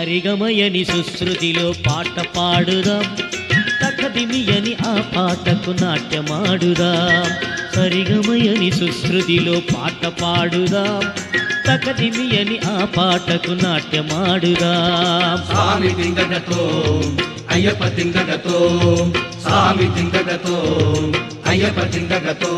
సరిగమయని సుశ్రుతిలో పాట పాడుదాం తకదిమియని ఆ పాటకు నాట్యమాడుదాం సరిగమయని సుశ్రుతిలో పాట పాడుదాం తకదిమియని ఆ పాటకు నాట్యమాడుదాం స్వామి తింగగతో అయ్యప్ప తింగగతో స్వామి తింగగతో అయ్యప్ప తింగగతో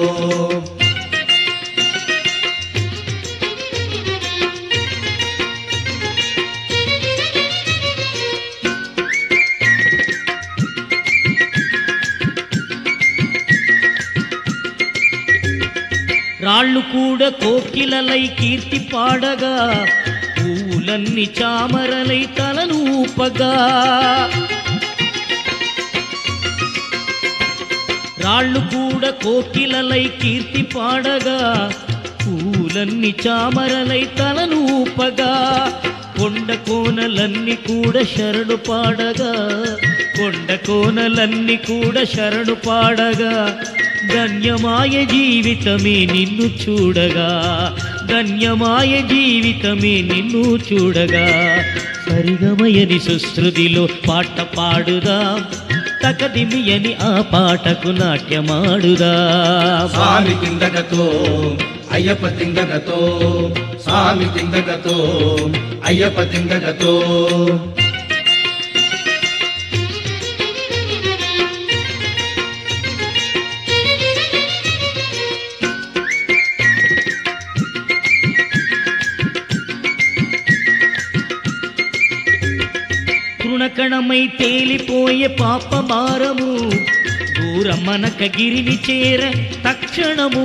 రాళ్ళు కూడా కోకిలలై కీర్తి పాడగా పూలన్నీ చామరలై తలను ఊపగా రాళ్ళు కూడా కోకిలలై కీర్తి పాడగా పూలన్నీ చామరలై తలను ఊపగా కొండ కోనలన్నీ కూడా శరణు పాడగా కొండ కోనలన్నీ కూడా శరణు పాడగా ధన్యమాయ జీవితమే నిన్ను చూడగా ధన్యమాయ జీవితమే నిన్ను చూడగా సరిగమయని సుశ్రుతిలో పాట పాడుదాం తకదిమియని ఆ పాటకు నాట్యమాడుదాం స్వామి తింగగతో అయ్యప్ప తింగగతో స్వామి తింగగతో అయ్యప్ప తింగగతో తృణకణమై తేలిపోయే పాపమారము దూరమనక గిరిని చేర తక్షణము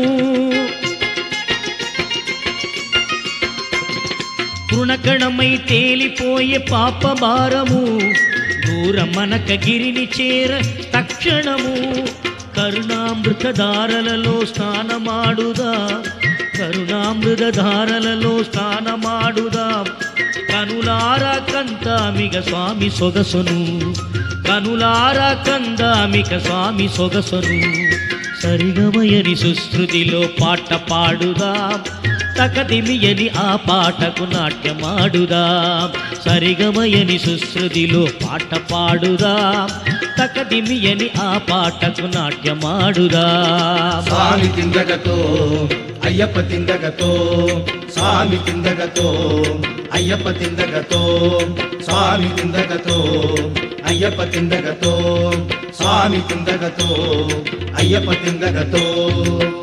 తృణకణమై తేలిపోయే పాపమారము దూరమనక గిరిని చేర తక్షణము కరుణామృత ధారలలో స్నానమాడుదా కరుణామృత ధారలలో స్నానమాడుదాం కనులారా కందామిగ స్వామి సొగసును కనులారా కందామిక స్వామి సొగసును సరిగమయని సుశ్రుతిలో పాట పాడుదాం తకదిమియని ఆ పాటకు నాట్యమాడుదాం సరిగమయని సుశ్రుతిలో పాట పాడుదాం తకదిమియని ఆ పాటకు నాట్యమాడుదాం స్వామి తిందగతో అయ్యప్ప తిందగతో స్వామి తిందగతో అయ్యప్ప తిందగతో స్వామి తిందగతో అయ్యప్ప తిందగతో స్వామి తిందగతో అయ్యప్ప తిందగతో